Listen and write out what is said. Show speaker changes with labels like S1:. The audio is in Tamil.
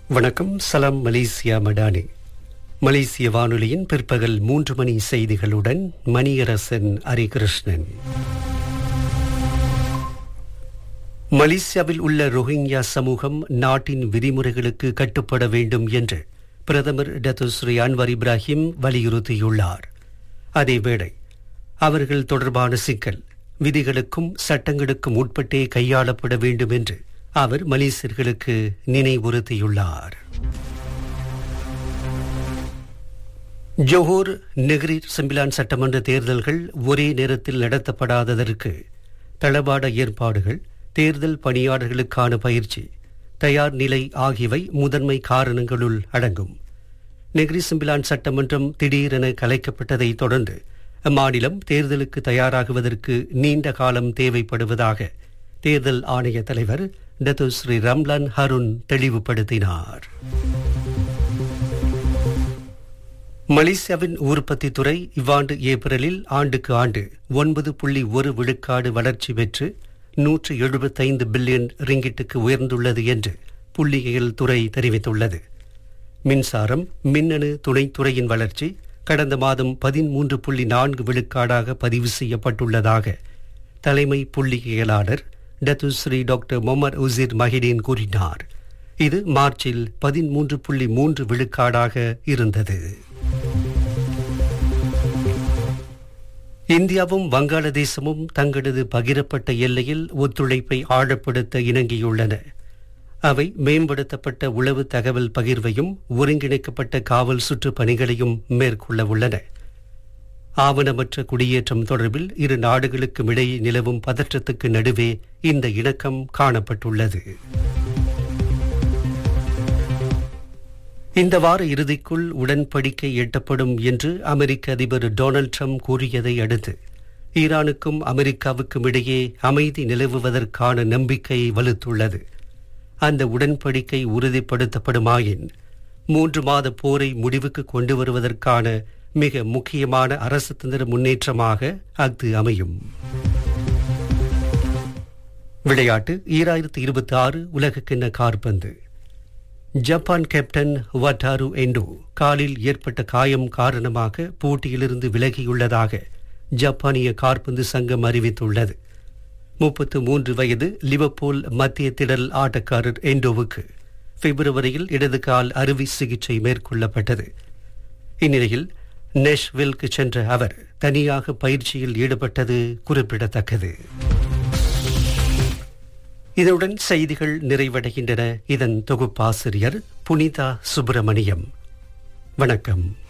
S1: வணக்கம் சலாம் மலேசியா மடானி மலேசிய வானொலியின் பிற்பகல் மூன்று மணி செய்திகளுடன் மணியரசன் ஹரிகிருஷ்ணன் மலேசியாவில் உள்ள ரோஹிங்யா சமூகம் நாட்டின் விதிமுறைகளுக்கு கட்டுப்பட வேண்டும் என்று பிரதமர் டத்துஸ்ரீ அன்வர் இப்ராஹிம் வலியுறுத்தியுள்ளார் அதேவேளை அவர்கள் தொடர்பான சிக்கல் விதிகளுக்கும் சட்டங்களுக்கும் உட்பட்டே கையாளப்பட வேண்டும் என்று அவர் மலேசியர்களுக்கு நினைவுறுத்தியுள்ளார் ஜோஹோர் நெகிரி செம்பிலான் சட்டமன்ற தேர்தல்கள் ஒரே நேரத்தில் நடத்தப்படாததற்கு தளபாட ஏற்பாடுகள் தேர்தல் பணியாளர்களுக்கான பயிற்சி தயார் நிலை ஆகியவை முதன்மை காரணங்களுள் அடங்கும் நெகிரி செம்பிலான் சட்டமன்றம் திடீரென கலைக்கப்பட்டதை தொடர்ந்து அம்மாநிலம் தேர்தலுக்கு தயாராகுவதற்கு நீண்ட காலம் தேவைப்படுவதாக தேர்தல் ஆணைய தலைவர் டத்து ஸ்ரீ ரம்லான் ஹருண் தெளிவுபடுத்தினார் மலேசியாவின் உற்பத்தி துறை இவ்வாண்டு ஏப்ரலில் ஆண்டுக்கு ஆண்டு ஒன்பது புள்ளி ஒரு விழுக்காடு வளர்ச்சி பெற்று நூற்று எழுபத்தைந்து பில்லியன் ரிங்கிட்டுக்கு உயர்ந்துள்ளது என்று புள்ளியியல் துறை தெரிவித்துள்ளது மின்சாரம் மின்னணு துணைத்துறையின் வளர்ச்சி கடந்த மாதம் பதிமூன்று புள்ளி நான்கு விழுக்காடாக பதிவு செய்யப்பட்டுள்ளதாக தலைமை புள்ளியியலாளர் டத்துஸ்ரீ டாக்டர் மொமர் உசிர் மஹிடீன் கூறினார் இது மார்ச்சில் பதிமூன்று புள்ளி மூன்று விழுக்காடாக இருந்தது இந்தியாவும் வங்காளதேசமும் தங்களது பகிரப்பட்ட எல்லையில் ஒத்துழைப்பை ஆழப்படுத்த இணங்கியுள்ளன அவை மேம்படுத்தப்பட்ட உளவு தகவல் பகிர்வையும் ஒருங்கிணைக்கப்பட்ட காவல் சுற்று பணிகளையும் மேற்கொள்ள உள்ளன ஆவணமற்ற குடியேற்றம் தொடர்பில் இரு நாடுகளுக்கும் இடையே நிலவும் பதற்றத்துக்கு நடுவே இந்த இணக்கம் காணப்பட்டுள்ளது இந்த வார இறுதிக்குள் உடன்படிக்கை எட்டப்படும் என்று அமெரிக்க அதிபர் டொனால்ட் ட்ரம்ப் கூறியதை அடுத்து ஈரானுக்கும் அமெரிக்காவுக்கும் இடையே அமைதி நிலவுவதற்கான நம்பிக்கை வலுத்துள்ளது அந்த உடன்படிக்கை உறுதிப்படுத்தப்படுமாயின் மூன்று மாத போரை முடிவுக்கு கொண்டு வருவதற்கான மிக முக்கியமான அரசு தந்திர முன்னேற்றமாக அது அமையும் விளையாட்டு ஈராயிரத்தி இருபத்தி ஆறு உலகக்கிண்ண கார்பந்து ஜப்பான் கேப்டன் வட்டாரு எண்டோ காலில் ஏற்பட்ட காயம் காரணமாக போட்டியிலிருந்து விலகியுள்ளதாக ஜப்பானிய கார்பந்து சங்கம் அறிவித்துள்ளது முப்பத்து மூன்று வயது லிவர்பூல் மத்திய திடல் ஆட்டக்காரர் எண்டோவுக்கு பிப்ரவரியில் இடது கால் அறுவை சிகிச்சை மேற்கொள்ளப்பட்டது இந்நிலையில் நெஷ்வில்க்கு சென்ற அவர் தனியாக பயிற்சியில் ஈடுபட்டது குறிப்பிடத்தக்கது இதனுடன் செய்திகள் நிறைவடைகின்றன இதன் தொகுப்பாசிரியர் புனிதா சுப்பிரமணியம் வணக்கம்